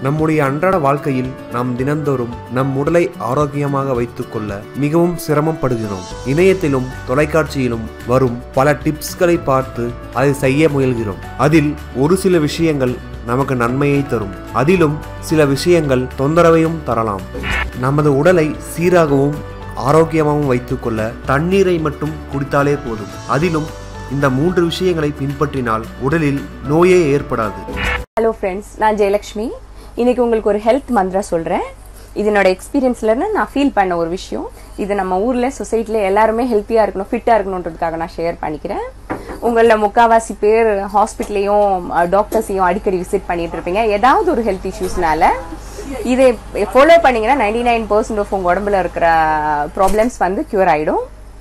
நம்முடைய அன்றாட வாழ்க்கையில் நாம் தினந்தோறும் நம் உடலை ஆரோக்கியமாக வைத்துக்கொள்ள மிகவும் சிரமப்படுகிறோம் இணையத்திலும் தொலைக்காட்சியிலும் வரும் பல டிப்ஸ்களை பார்த்து அதை செய்ய முயல்கிறோம் அதில் ஒரு சில விஷயங்கள் நமக்கு நன்மையை தரும் அதிலும் சில விஷயங்கள் தொந்தரவையும் தரலாம் நமது உடலை சீராகவும் ஆரோக்கியமாகவும் வைத்துக்கொள்ள தண்ணீரை மட்டும் குடித்தாலே போதும் அதிலும் இந்த மூன்று விஷயங்களை பின்பற்றினால் உடலில் நோயே ஏற்படாது ஹலோ ஃப்ரெண்ட்ஸ் நான் ஜெயலக்ஷ்மி இன்னைக்கு உங்களுக்கு ஒரு ஹெல்த் மந்த்ரா சொல்கிறேன் இது என்னோட எக்ஸ்பீரியன்ஸ்லன்னு நான் ஃபீல் பண்ண ஒரு விஷயம் இது நம்ம ஊரில் சொசைட்டியில் எல்லாருமே ஹெல்த்தியாக இருக்கணும் ஃபிட்டாக இருக்கணுன்றதுக்காக நான் ஷேர் பண்ணிக்கிறேன் உங்களில் முக்காவாசி பேர் ஹாஸ்பிட்டலையும் டாக்டர்ஸையும் அடிக்கடி விசிட் பண்ணிட்டு இருப்பீங்க ஏதாவது ஒரு ஹெல்த் இஷ்யூஸ்னால இதை ஃபாலோ பண்ணீங்கன்னா நைன்டி நைன் பர்சன்ட் ஆஃப் உங்கள் உடம்புல இருக்கிற ப்ராப்ளம்ஸ் வந்து க்யூர் ஆகிடும்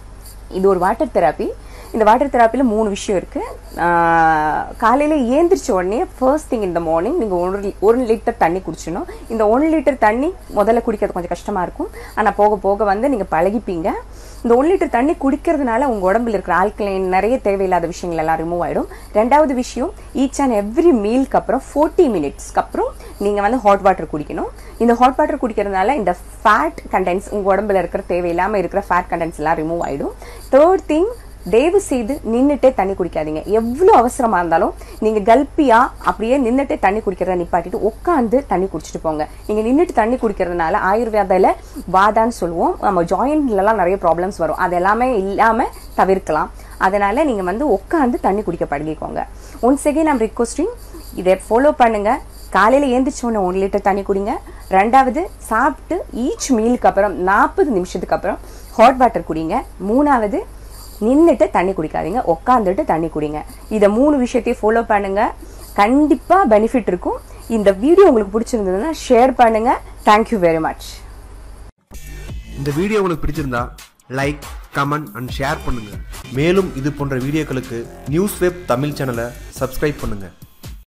இது ஒரு வாட்டர் தெராப்பி இந்த வாட்டர் தெராப்பியில் மூணு விஷயம் இருக்குது காலையில் ஏந்திரிச்ச உடனே ஃபர்ஸ்ட் திங் இந்த மார்னிங் நீங்கள் ஒரு ஒரு லிட்டர் தண்ணி குடிச்சிடணும் இந்த ஒன் லிட்டர் தண்ணி முதல்ல குடிக்கிறது கொஞ்சம் கஷ்டமாக இருக்கும் ஆனால் போக போக வந்து நீங்கள் பழகிப்பீங்க இந்த ஒன் லிட்டர் தண்ணி குடிக்கிறதுனால உங்கள் உடம்புல இருக்கிற ஆல்கலைன் நிறைய தேவையில்லாத விஷயங்கள் எல்லாம் ரிமூவ் ஆகிடும் ரெண்டாவது விஷயம் ஈச் அண்ட் எவ்ரி மீல்க்கு அப்புறம் ஃபோர்ட்டி மினிட்ஸ்க்கு அப்புறம் நீங்கள் வந்து ஹாட் வாட்டர் குடிக்கணும் இந்த ஹாட் வாட்டர் குடிக்கிறதுனால இந்த ஃபேட் கண்டென்ட்ஸ் உங்கள் உடம்புல இருக்கிற தேவையில்லாமல் இருக்கிற ஃபேட் கண்டென்ட்ஸ் எல்லாம் ரிமூவ் ஆகிடும் தேர்ட் திங் தயவு செய்து நின்றுட்டே தண்ணி குடிக்காதீங்க எவ்வளோ அவசரமாக இருந்தாலும் நீங்கள் கல்ப்பியா அப்படியே நின்றுட்டே தண்ணி குடிக்கிறத நிப்பாட்டிட்டு உட்காந்து தண்ணி குடிச்சிட்டு போங்க நீங்கள் நின்றுட்டு தண்ணி குடிக்கிறதுனால ஆயுர்வேதால வாதான்னு சொல்லுவோம் நம்ம ஜாயிண்ட்லலாம் நிறைய ப்ராப்ளம்ஸ் வரும் அது எல்லாமே இல்லாமல் தவிர்க்கலாம் அதனால நீங்கள் வந்து உட்காந்து தண்ணி குடிக்க பழகிக்கோங்க ஒன்ஸ் அகெயின் ஐம் ரிக்வஸ்டிங் இதை ஃபாலோ பண்ணுங்க காலையில் ஏந்திரிச்ச உடனே ஒன் லிட்டர் தண்ணி குடிங்க ரெண்டாவது சாப்பிட்டு ஈச் மீலுக்கு அப்புறம் நாற்பது நிமிஷத்துக்கு அப்புறம் ஹாட் வாட்டர் குடிங்க மூணாவது நின்றுட்டு தண்ணி குடிக்காதீங்க உட்காந்துட்டு தண்ணி குடிங்க இதை மூணு விஷயத்தையும் ஃபாலோ பண்ணுங்க கண்டிப்பாக பெனிஃபிட் இருக்கும் இந்த வீடியோ உங்களுக்கு பிடிச்சிருந்ததுன்னா ஷேர் பண்ணுங்க தேங்க்யூ வெரி மச் இந்த வீடியோ உங்களுக்கு பிடிச்சிருந்தா லைக் கமெண்ட் அண்ட் ஷேர் பண்ணுங்க மேலும் இது போன்ற வீடியோக்களுக்கு நியூஸ் வெப் தமிழ் சேனலை சப்ஸ்கிரைப் பண்ணுங்க